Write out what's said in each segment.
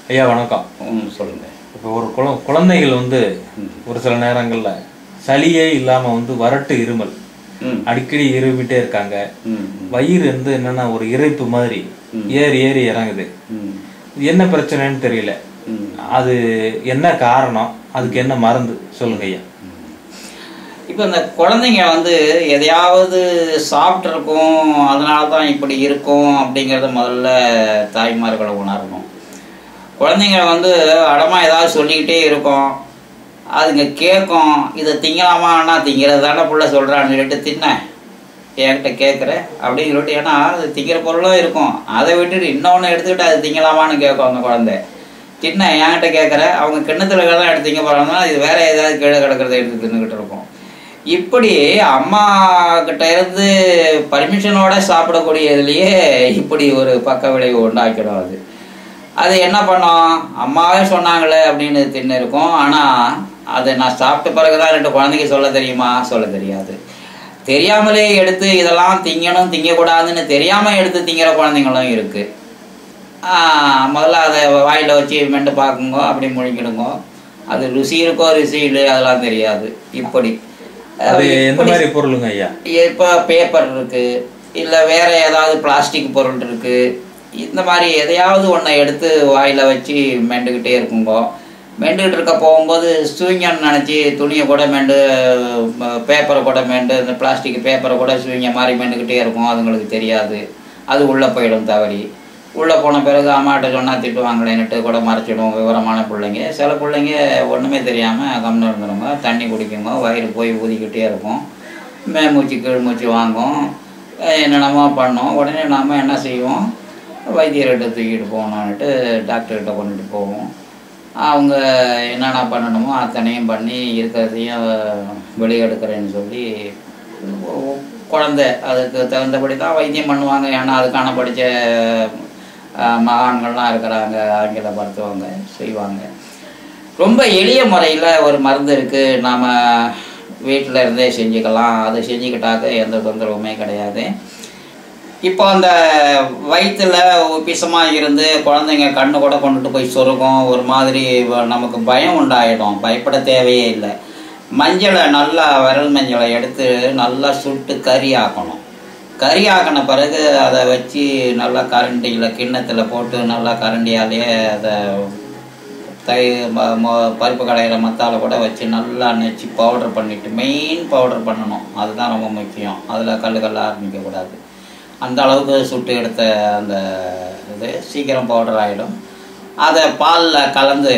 ஐயா வணக்கம் ம் சொல்லுங்கள் இப்போ ஒரு குழ குழந்தைகள் வந்து ஒரு சில நேரங்கள்ல சளியே இல்லாம வந்து வறட்டு இருமல் ம் அடிக்கடி இருமிட்டே இருக்காங்க ம் வயிறு வந்து என்னன்னா ஒரு இறைப்பு மாதிரி ஏறி ஏறி இறங்குது ம் இது என்ன பிரச்சனைன்னு தெரியல ம் அது என்ன காரணம் அதுக்கு என்ன மருந்து சொல்லுங்க ஐயா இப்போ இந்த குழந்தைங்க வந்து எதையாவது சாப்பிட்ருக்கும் அதனால தான் இப்படி இருக்கும் அப்படிங்கிறத முதல்ல தாய்மார்களை உணரணும் குழந்தைங்க வந்து அடமாக ஏதாவது சொல்லிக்கிட்டே இருக்கும் அதுங்க கேட்கும் இதை திங்கலாமான்னா திங்கிறது தானே புள்ள சொல்கிறான்னு சொல்லிட்டு தின்னேன் என்கிட்ட கேட்குற அப்படின்னு சொல்லிட்டு ஏன்னா அது திங்கிற பொருளும் இருக்கும் அதை விட்டுட்டு இன்னொன்று எடுத்துக்கிட்டு அது திங்கலாமான்னு கேட்கும் அந்த குழந்தை தின்ன என்கிட்ட கேட்குற அவங்க கிண்ணத்துல தான் எடுத்து திங்க போகிறாங்கன்னா இது வேற ஏதாவது கீழே கிடக்கிறத எடுத்து தின்னுக்கிட்டு இருக்கும் இப்படி அம்மா கிட்ட இருந்து பர்மிஷனோட சாப்பிடக்கூடியதுலயே இப்படி ஒரு பக்க விளைவு உண்டாக்கிடும் அது அது என்ன பண்ணோம் அம்மாவே சொன்னாங்களே அப்படின்னு தின்னு இருக்கும் ஆனால் அது நான் சாப்பிட்ட பிறகுதான் ரெண்டு குழந்தைக்கு சொல்ல தெரியுமா சொல்ல தெரியாது தெரியாமலே எடுத்து இதெல்லாம் திங்கணும் திங்கக்கூடாதுன்னு தெரியாமல் எடுத்து திங்கிற குழந்தைங்களும் இருக்குது முதல்ல அதை வாயில் வச்சு மெண்டு பார்க்குங்க அப்படி முழிக்கிடுங்க அது ருசி இருக்கோ ருசி இல்லை அதெல்லாம் தெரியாது இப்படி அது எந்த மாதிரி பொருளுங்க ஐயா இப்போ பேப்பர் இருக்கு இல்லை வேற ஏதாவது பிளாஸ்டிக் பொருள் இருக்கு இந்த மாதிரி எதையாவது ஒன்றை எடுத்து வாயில் வச்சு மெண்டுக்கிட்டே இருக்குங்க மெண்டுக்கிட்டு இருக்க போகும்போது சூங்கன்னு நினச்சி துணியை கூட மெண்டு பேப்பரை கூட மெண்டு இந்த பிளாஸ்டிக் பேப்பரை கூட சூங்க மாதிரி மெண்டுக்கிட்டே இருக்கும் அதுங்களுக்கு தெரியாது அது உள்ளே போயிடும் தவறி உள்ளே போன பிறகு அம்மாட்ட சொன்னால் திட்டுவாங்களேன்னுட்டு கூட மறைச்சிடும் விவரமான பிள்ளைங்க சில பிள்ளைங்க ஒன்றுமே தெரியாமல் கம்னு இருந்துருங்க தண்ணி குடிக்குங்க வயிறு போய் ஊதிக்கிட்டே இருக்கும் மேமூச்சு கீழ் மூச்சு வாங்கும் அஹ் என்னென்னமோ பண்ணோம் உடனே நாம் என்ன செய்வோம் வைத்தியர்கிட்ட தூக்கிட்டு போகணுன்னுட்டு டாக்டர்கிட்ட கொண்டுட்டு போவோம் அவங்க என்னென்ன பண்ணணுமோ அத்தனையும் பண்ணி இருக்கிறதையும் வெளியே எடுக்கிறேன்னு சொல்லி குழந்தை அதுக்கு தகுந்தபடி தான் வைத்தியம் பண்ணுவாங்க ஏன்னா அதுக்கான படித்த மகான்கள்லாம் இருக்கிறாங்க ஆங்கில மருத்துவங்க செய்வாங்க ரொம்ப எளிய முறையில் ஒரு மருந்து இருக்குது நாம் வீட்டில் இருந்தே செஞ்சுக்கலாம் அதை செஞ்சுக்கிட்டாக்க எந்த தொந்தரவுமே கிடையாது இப்போ அந்த வயிற்றுல உப்பிசமாக இருந்து குழந்தைங்க கண்ணு கூட கொண்டுட்டு போய் சொருகும் ஒரு மாதிரி வ- நமக்கு பயம் உண்டாயிடும் பயப்பட தேவையே இல்லை மஞ்சளை நல்லா விரல் மஞ்சளை எடுத்து நல்லா சுட்டு கறி ஆக்கணும் கறி ஆக்கின பிறகு அதை வச்சு நல்லா கரண்டியில் கிண்ணத்தில் போட்டு நல்லா கரண்டியாலேயே அதை தை ம- மொ- பருப்பு கடையிற மத்தால கூட வச்சு நல்லா நெச்சு பவுடர் பண்ணிட்டு மெயின் பவுடர் பண்ணணும் அதுதான் ரொம்ப முக்கியம் அதில் கல் கல்லாக ஆரம்பிக்கக்கூடாது அந்த அளவுக்கு சுட்டு எடுத்த அந்த இது சீக்கிரம் பவுடர் ஆகிடும் அதை பாலில் கலந்து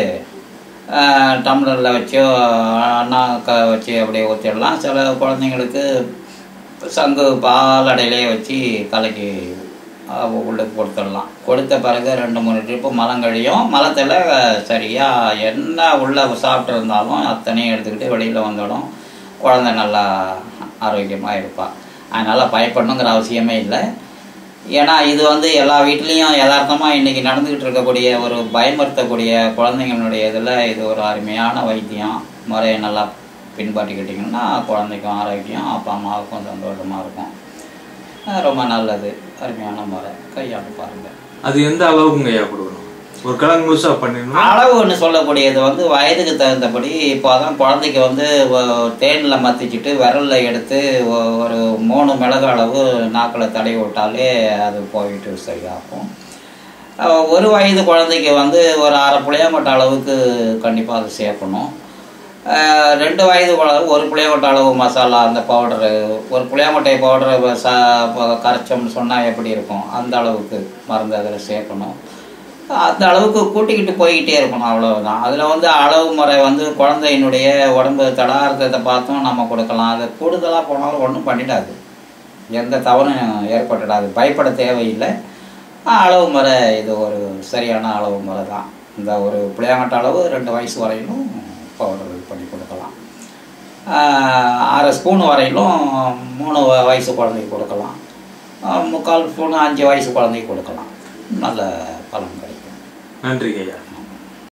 டம்ளரில் வச்சோ அண்ணா க வச்சு அப்படியே ஊற்றிடலாம் சில குழந்தைங்களுக்கு சங்கு பாலடையிலே வச்சு கலக்கி அஹ், உள்ளுக்கு கொடுத்துடலாம் கொடுத்த பிறகு ரெண்டு மூணு ட்ரிப்பு மலம் கழியும் மலத்தில் சரியாக என்ன உள்ளே சாப்பிட்டு இருந்தாலும் அத்தனையும் எடுத்துக்கிட்டு வெளியில் வந்துடும் குழந்தை நல்லா ஆரோக்கியமாக இருப்பாள் அதனால் பயப்படணுங்கிற அவசியமே இல்லை ஏன்னா இது வந்து எல்லா வீட்லேயும் யதார்த்தமாக இன்றைக்கி நடந்துக்கிட்டு இருக்கக்கூடிய ஒரு பயமுறுத்தக்கூடிய குழந்தைங்களுடைய இதில் இது ஒரு அருமையான வைத்தியம் முறையை நல்லா பின்பற்றிக்கிட்டிங்கன்னா குழந்தைக்கும் ஆரோக்கியம் அப்பா அம்மாவுக்கும் சந்தோஷமாக இருக்கும் அஹ் ரொம்ப நல்லது அருமையான முறை கையாண்டு பாருங்கள் அது எந்த அளவுக்குங்க ஐயா கொடுக்கணும் ஒரு கிழங்கு முழுசா பண்ணிடணும் அளவுன்னு சொல்லக்கூடியது வந்து வயதுக்கு தகுந்தபடி இப்போ அதான் குழந்தைக்கு வந்து தேனில் மத்திச்சிட்டு விரல்ல எடுத்து ஒ- ஒரு மூணு மிளகு அளவு நாக்கில் தடவி விட்டாலே அது போயிட்டு சரியாகும் அஹ் ஒரு வயது குழந்தைக்கு வந்து ஒரு அரை புளியங்கொட்டை அளவுக்கு கண்டிப்பாக அது சேர்க்கணும் அஹ் ரெண்டு வயது குழந்தை ஒரு புளியங்கொட்டை அளவு மசாலா அந்த பவுடரு ஒரு புளியங்கொட்டை பவுடரு சா ப- கரைச்சோம்னு சொன்னால் எப்படி இருக்கும் அந்த அளவுக்கு மருந்து அதில் சேர்க்கணும் அந்த அளவுக்கு கூட்டிக்கிட்டு போய்கிட்டே இருக்கணும் அவ்வளவுதான் அதில் வந்து அளவு முறை வந்து குழந்தையினுடைய உடம்பு தடாரத்தை பார்த்தும் நம்ம கொடுக்கலாம் அது கூடுதலாக போனாலும் ஒன்றும் பண்ணிடாது எந்த தவறும் ஏற்பட்டுடாது பயப்பட தேவையில்லை அளவு முறை இது ஒரு சரியான அளவு முறை தான் இந்த ஒரு புளியாங்கட்ட அளவு ரெண்டு வயசு வரையிலும் பவுடர் இது பண்ணி கொடுக்கலாம் ஆஹ் அரை ஸ்பூன் வரையிலும் மூணு வ- வயசு குழந்தைக்கு கொடுக்கலாம் ஆஹ் முக்கால் ஸ்பூன் அஞ்சு வயசு குழந்தைக்கு கொடுக்கலாம் நல்ல பலன் கிடைக்கும் நன்றிங்க ஐயா